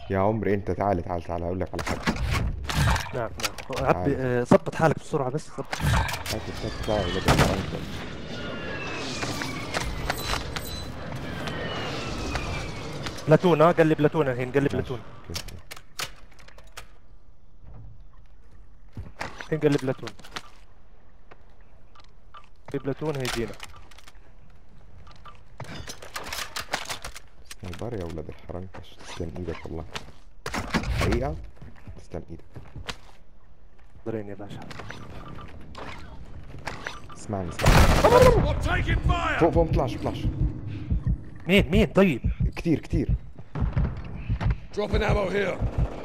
يا عمري انت تعال تعال تعال اقول لك على حاجه نعم نعم عبي آه، ظبط حالك بسرعة بس ظبط هات التاب بتاعي ولاد الحرام بلاتون ها قلب بلاتون الحين قلب ماشي. بلاتون اوكي، اوكي. الحين قلب بلاتون في بلاتون هيجينا سنايبر يا ولاد الحرام كش تسلم ايدك والله حقيقة تسلم ايدك ضرين يا باشا اسمعني اسمعني I'm taking fire! فوق فوق مطلعش مطلعش مين مين طيب كتير كتير Dropping ammo here.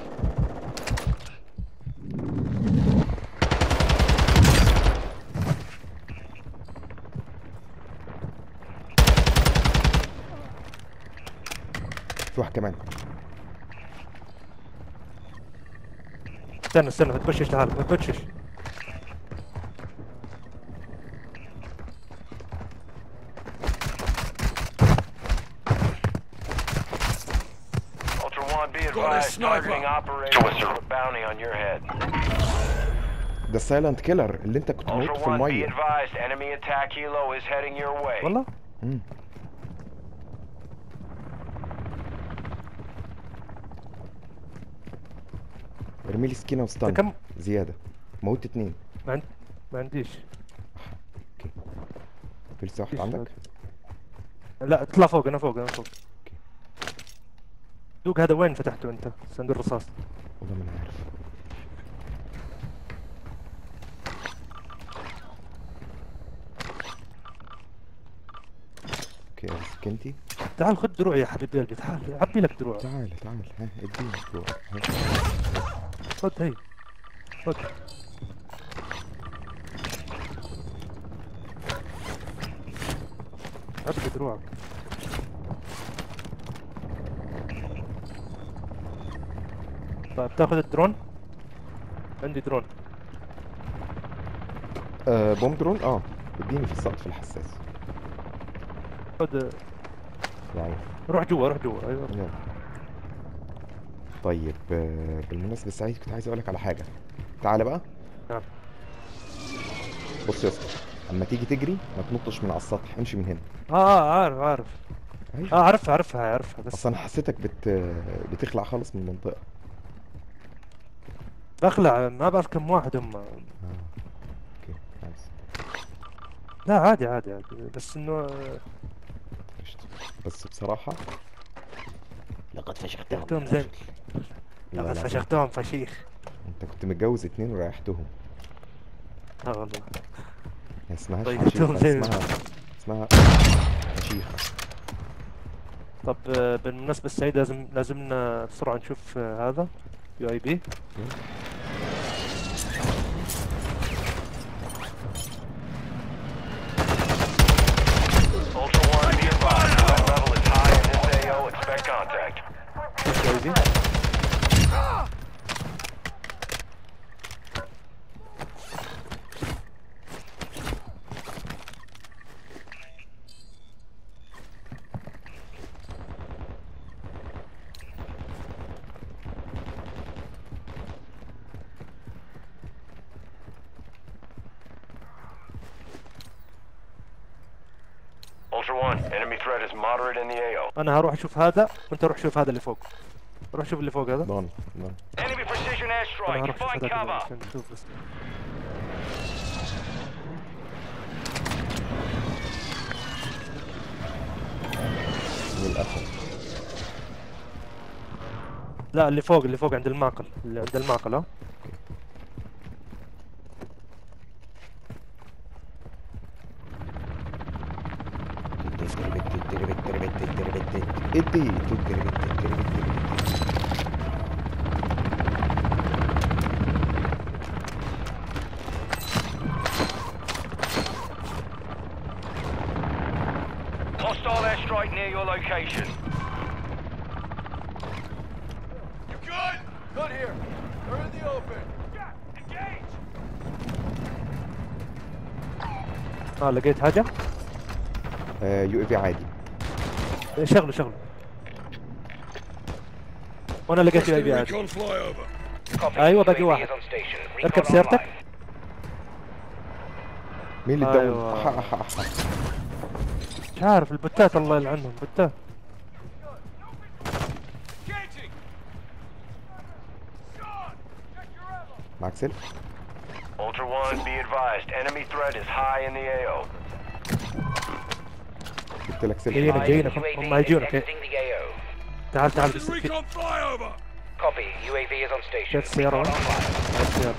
في واحد كمان استنى استنى ما تبشش لحالك ما تبشش Ultra One, be a advised, sniper. targeting operators with a bounty on your head. ده السايلنت كيلر اللي انت كنت موت Ultra في One, be المية advised, enemy attack helo is heading your way. والله مم. ارمي لي سكينة وستان كم- زيادة موت اتنين ما, عند... ما عنديش في لسه واحد فيش عندك لا اطلع فوق انا فوق انا فوق دوق هذا وين فتحته انت صندوق الرصاص والله ما انا عارف اوكي ادي سكنتي تعال خذ دروع يا حبيب قلبي تعال عبي لك دروع تعال تعال ها اديني جوا. ها. خذ هي خذ عبي دروعك طيب تاخذ الدرون عندي درون آه بوم درون اه اديني في السقف الحساس خذ يعني روح جوا روح جوا ايوه يلا. طيب آه، بالمناسبة سعيد كنت عايز اقولك على حاجة تعالى بقى نعم بص يا اسطى اما تيجي تجري ما تنطش من على السطح امشي من هنا اه اه عارف عارف أيوة. اه عارفها عارفها عارفها بس اصل انا حسيتك بت بتخلع خالص من المنطقة بخلع ما بعرف كم واحد هم اه اوكي نايس لا عادي عادي عادي بس انه آه، قشطة. بس بصراحة لقد فشختهم فشختهم زين لا لقد لا، فشختهم فشيخ انت كنت متجوز اتنين وريحتهم اه والله ما اسمهاش طيب، فشيخة انتم زين. اسمها اسمها فشيخة طب آه، بالمناسبة السعيد لازم لازمنا بسرعة نشوف آه، هذا يو اي بي Ultra One, be advised, threat level is high in this AO. Expect contact. شوف يو اي بي Ultra One, enemy threat is moderate in the AO. انا هروح اشوف هذا وانت روح شوف هذا اللي فوق روح شوف اللي فوق هذا ضان ضان Enemy precision انا airstrike. هروح اشوف Find هذا كمان cover. عشان نشوف بس للأسف لا اللي فوق اللي فوق عند المعقل اللي عند المعقل ها ادي Hostile airstrike near your location. You good? Gun here. They're in the open. Engage! اه لقيت حاجة يو اي في عادي شغله شغله وانا لقيت يو اي بي عادي Recon flyover. Copy. أيوة، باقي UAV واحد. is on station. اركب Recon سيارتك. online. مين اللي أيوة. اتدور؟ أح- أح- أح. مش عارف البتات الله يلعنهم بتات Engaging. Sean, check your ammo. معاك سلك؟ Ultra One, be advised. Enemy threat is high in the AO. جبت لك سلك جايين معاك. جايينك UAV هم is هيجونك إيه. exiting the AO. تعال تعال This بس is في recon flyover. Copy. UAV is on station. شايف السيارة Recon وين؟ online. السيارة.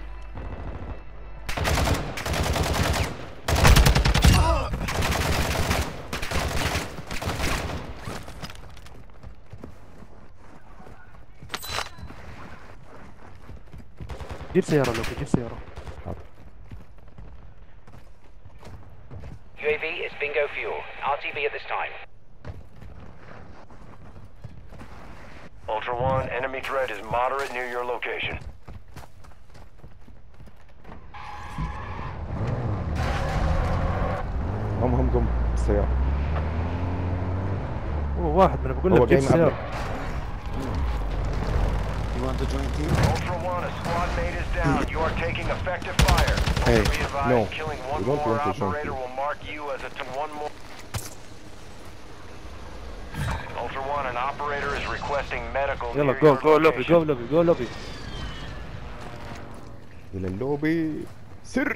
جيب سيارة لو جيب سيارة حاضر. UAV is bingo fuel. RTV at this time. Ultra One, enemy threat is moderate near your location. هم هم جم بالسيارة هو واحد من بقول هو لك جيب جاي من سيارة قبلك. You want to join team? Ultra One, a squad mate is down. You are taking effective fire. Hey, Be advised, no, killing we one don't more want to join operator team. will mark you as a t- one more. Ultra One, an operator is requesting medical يلا near جو your جو لوبي location. جو لوبي جو لوبي إلى اللوبي سر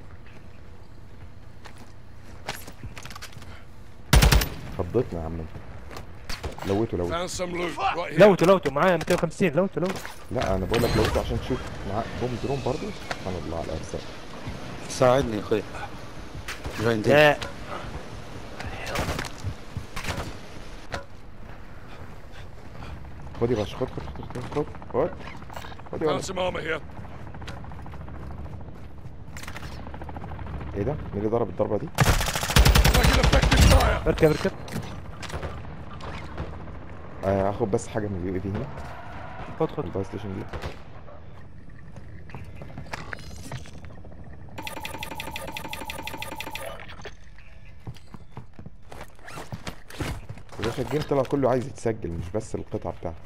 خضتنا يا عم انت لويته لويته Found some loot right here. لوتو لوتو معايا 250 لوتو لوتو لا انا بقول لك لويته عشان تشوف معاك بوم درون برضه سبحان الله على الارزاق ساعدني اخوي join team. لا خد يا باشا خد خد خد خد خد خد يا Found ولد. some armor here. ايه ده؟ مين اللي ضرب الضربة دي؟ Taking effective fire. اركب اركب آه هاخد بس حاجة من اليو اي في هنا خد خد الفاير ستيشن دي يا باشا الجيم طلع كله عايز يتسجل مش بس القطعة بتاعته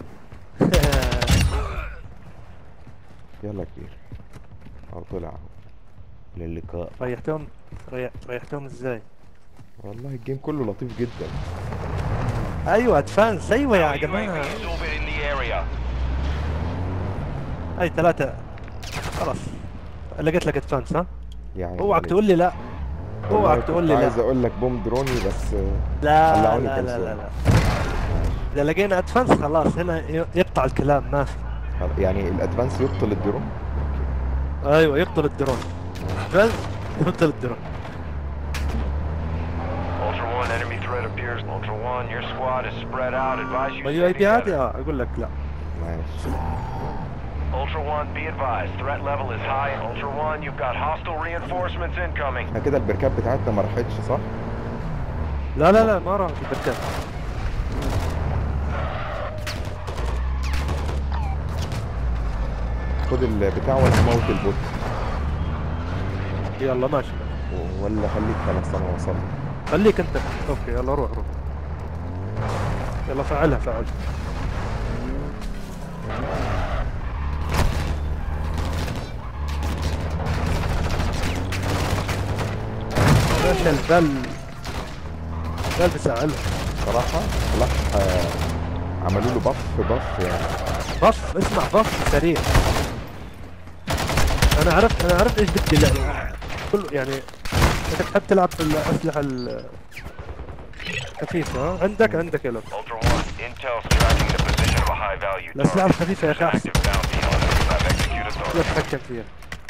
يلا يا كبير اهو طلع اهو للقاء ريحتهم ريح... ريحتهم ازاي والله الجيم كله لطيف جدا ايوه ادفانس ايوه يا UAV جماعه is over in the area. اي ثلاثة خلاص لقيت لك ادفانس ها يعني اوعك عليك. تقول لي لا والله اوعك كنت تقول لي عايز لا اقول لك بوم دروني بس آه، لا طلعوني لا كام لا لا سؤال. لا اذا لقينا ادفانس خلاص هنا ي- يقطع الكلام ما في يعني الادفانس يبطل الدرون ايوه يقتل الدرون بس يقتل الدرون Ultra One, enemy threat appears. Ultra One, your squad is spread out. Advise you ما stay يو اي بي عادي together. اه اقول لك لا ماشي Ultra One, be advised. Threat level is high. Ultra One, you've got hostile reinforcements incoming. احنا كده البركات بتاعتنا ما راحتش صح؟ لا لا لا ما راح في البركات خد البتاع وانا هموت البوت يلا ماشي و- ولا خليك خلاص انا وصلت خليك انت اوكي يلا روح روح يلا فعلها فعل ماشي البل البل بسأله صراحة صلاح آه، عملوا له بف بف يعني بف اسمع بف سريع انا عرفت انا عرفت ايش بدي لا كل يعني انت تحب تلعب بالاسلحه ال- الخفيفه ها عندك عندك يلا Ultra One, intel's tracking the position of a high value الاسلحه target. الخفيفه يا اخي احسن Active bounty on it. I've executed لا authority. تتحكم فيها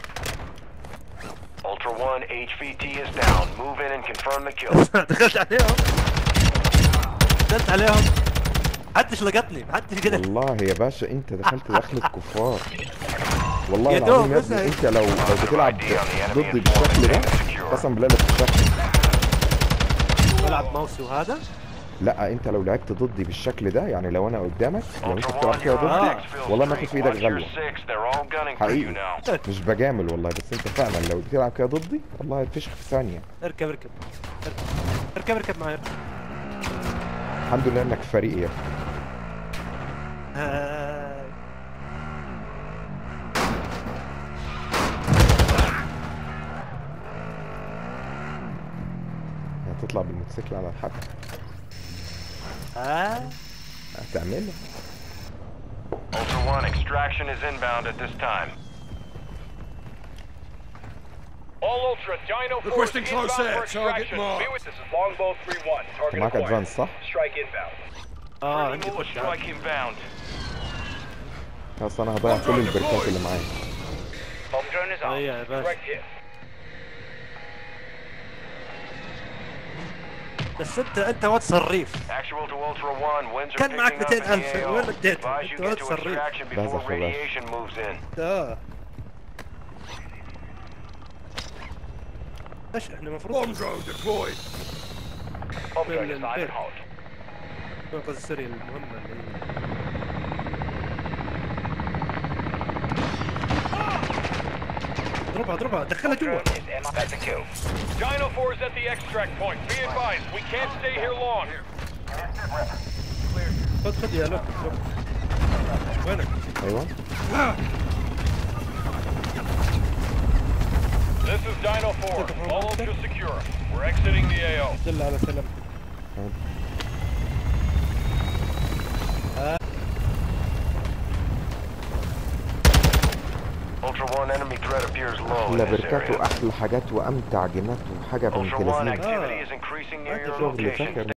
Ultra One, HVT is down. Move in and confirm the kill. دخلت عليهم دخلت عليهم محدش لقطني محدش قدر والله يا باشا انت دخلت دخلة كفار والله يا العظيم دوب يا بس ابني هي- انت لو لو بتلعب ضدي بالشكل ده قسم بالله لا تتشكل بلعب ماوس وهذا لا انت لو لعبت ضدي بالشكل ده يعني لو انا قدامك لو انت Ultra بتلعب One, كده you're on ضدي Maxfield والله ما اخد Street. في ايدك Watch your غلوة six. They're all gunning for you حقيقي now. مش بجامل والله بس انت فعلا لو بتلعب كده ضدي والله هتفشخ في ثانية اركب اركب اركب اركب اركب معايا الحمد لله انك فريق يا ابني. آه، تطلع بالموتوسيكل على الحد ها هتعملها Ultra One, extraction is inbound at this time. All Ultra, Dino Force Requesting close inbound air, for target extraction. marked. Be with this is Longbow 3-1. انت Target معاك acquired. ادفانس صح؟ Strike inbound. اه Friendly عندي Mula خش strike inbound. خلاص انا هضيع كل البركات اللي معايا Home drone is on. هيا يا باشا Direct hit. بس انت انت واد صريف Actual to Ultra One, winds are كان معك picking up in 200,000 the وين AO. اديتهم؟ Advise you انت get واد to صريف extraction before بازخ يا باشا. radiation moves in. اه ايش احنا المفروض Bomb drone deployed. Home Well, drone then, is on there. and halt. ننقذ السرية المهمة اللي هي اضربها اضربها دخلها جوا Drone is in at the kill. Dino Force at the extract point. Be advised, we can't stay here long. خذ خذ يا لوك لوك وينك؟ ايوه This is Dino Force. All Ultra secure. We're exiting the AO. دل على سلامتك Ultra One, enemy threat appears low احلى in this بركات area. واحلى حاجات وامتع جيمات وحاجه بنت Ultra One, لذينه activity is increasing near هذا your شغل location. فاكر